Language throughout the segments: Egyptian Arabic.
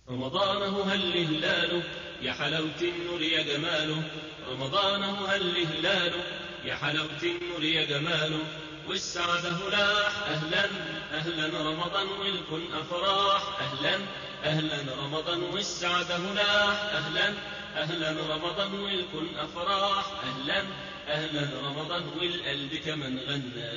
رمضانه هل هلاله يا حلاوة النور يا جماله رمضانه هل هلاله يا حلاوة النور يا جماله والسعادة هلاح أهلا أهلا رمضان والكن أفراح أهلا أهلا رمضان والسعادة هلاح أهلا أهلا رمضان والكن أفراح أهلا أهلا رمضان والقلب كمن غنى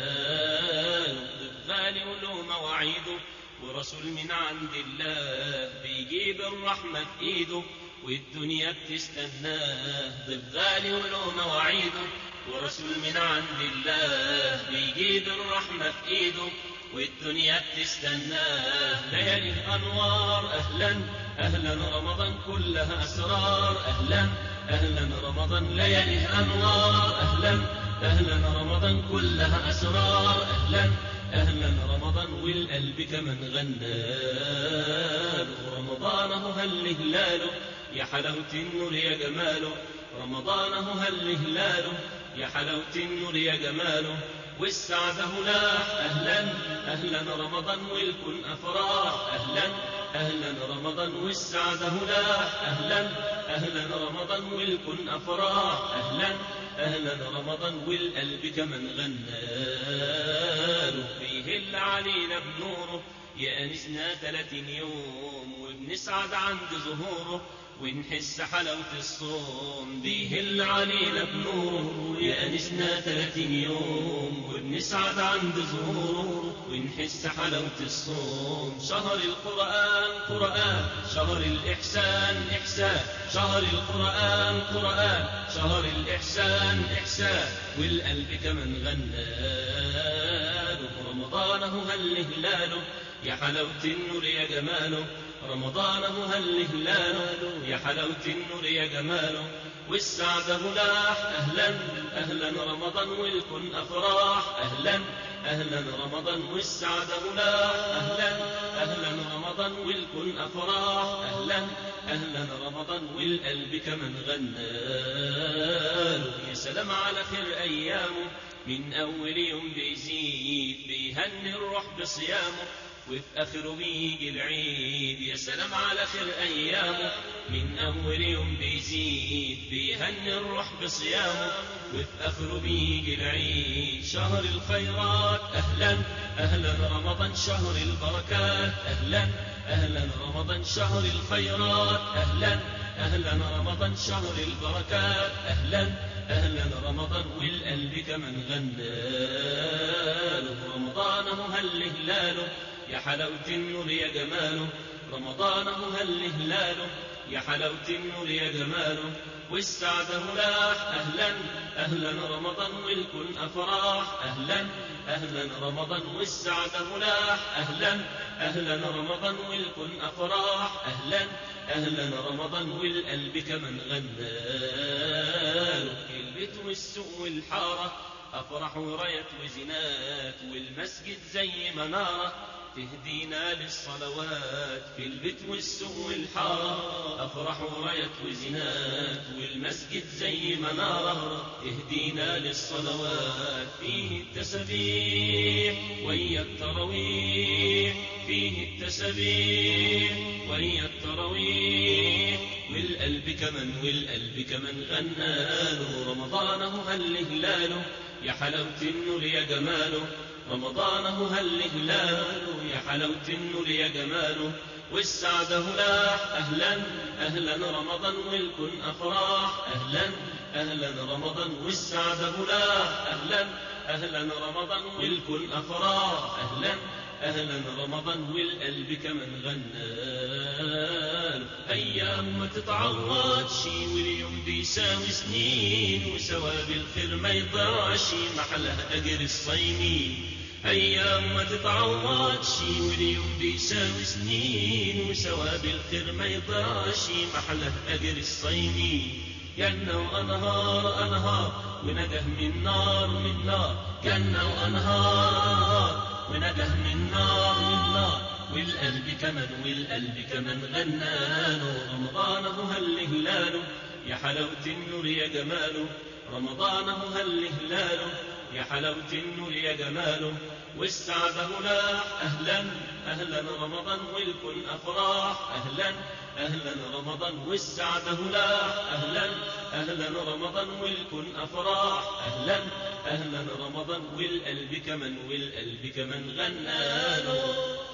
غالي وله مواعيده ورسول من عند الله بيجيب الرحمة في ايده والدنيا بتستناه ضيف غالي وله مواعيده ورسول من عند الله بيجيب الرحمة في ايده والدنيا بتستناه ليالي انوار اهلا اهلا رمضان كلها اسرار اهلا اهلا رمضان ليالي انوار اهلا اهلا رمضان كلها اسرار اهلا أهلا رمضان والقلب كمن غنى رمضانه هل هلاله يا حلاوة النور يا جماله رمضانه هل هلاله يا حلاوة النور يا جماله والسعادة هلاح أهلا أهلا رمضان والكل أفراح أهلا أهلا رمضان والسعادة هلاح أهلا أهلا رمضان والكل أفراح أهلا أهلا رمضان والقلب كمن غناله فيه اللي علينا بنوره يا أنسنا ثلاثين يوم وبنسعد عند ظهوره ونحس حلاوة الصوم بيهل علينا بنوره يا أنسنا ثلاثين يوم وبنسعد عند ظهوره ونحس حلاوة الصوم شهر القرآن قرآن شهر الإحسان إحسان شهر القرآن قرآن شهر الإحسان إحسان والقلب كمن غناله رمضانه هل هلاله يا حلاوة النور يا جماله رمضانه هل هلاله يا حلاوة النور يا جماله والسعادة هلاح أهلا أهلا رمضان والكن أفراح أهلا أهلا رمضان والسعادة هلاح أهلا أهلا رمضان والكن أفراح أهلا أهلا رمضان والقلب كمن غناله يا سلام على خير أيامه من أول يوم بيزيد بيهني الروح بصيامه وفي آخره بيجي العيد يا سلام على خير أيامه من أول يوم بيزيد بيهني الروح بصيامه وفي آخره بيجي العيد شهر الخيرات أهلا أهلا رمضان شهر البركات أهلا أهلا رمضان شهر الخيرات أهلا أهلا رمضان شهر البركات أهلا أهلا رمضان والقلب كمن غناله رمضانه هل هلاله يا حلاوة النور يا جماله رمضانه هل هلاله يا حلاوة النور يا جماله والسعادة هلاح أهلا أهلا رمضان والكل أفراح أهلا أهلا رمضان والسعادة هلاح أهلا أهلا رمضان والكل أفراح أهلا أهلا رمضان والقلب كمن غناله البيت والسوق والحارة أفرح وراية وزنات والمسجد زي منارة تهدينا للصلوات في البيت والسوق والحارة أفرح وراية وزنات والمسجد زي منارة تهدينا للصلوات فيه التسبيح ويا التراويح فيه التسبيح ويا التراويح والقلب كمن والقلب كمن غناله رمضانه هل هلاله يا حلاوة النور يا جماله رمضانه هل هلاله يا حلاوة النور يا جماله والسعادة هلاح أهلا أهلا رمضان والكن أفراح أهلا أهلا رمضان والسعادة هلاح أهلا أهلا رمضان والكن أفراح أهلا أهلا رمضان والقلب كمن غنى أيام ما تتعوض شي واليوم بيساوي سنين وثواب الخير ما يضيعش محلها أجر الصايمين أيام ما تتعوض شي واليوم بيساوي سنين وثواب الخير ما يضيعش محله أجر الصايمين جنة وأنهار أنهار ونجه من نار من نار جنة وأنهار أنهار ونجه من نار من نار والقلب كمن والقلب كمن غناله رمضانه هل هلاله يا حلاوة النور يا جماله رمضانه هل هلاله يا حلاوة النور يا جماله والسعد هنا أهلا أهلا رمضان والكل أفراح أهلا أهلا رمضان والسعد هنا أهلا أهلا رمضان والكل أفراح أهلا أهلا رمضان والقلب كمن والقلب كمن غنى له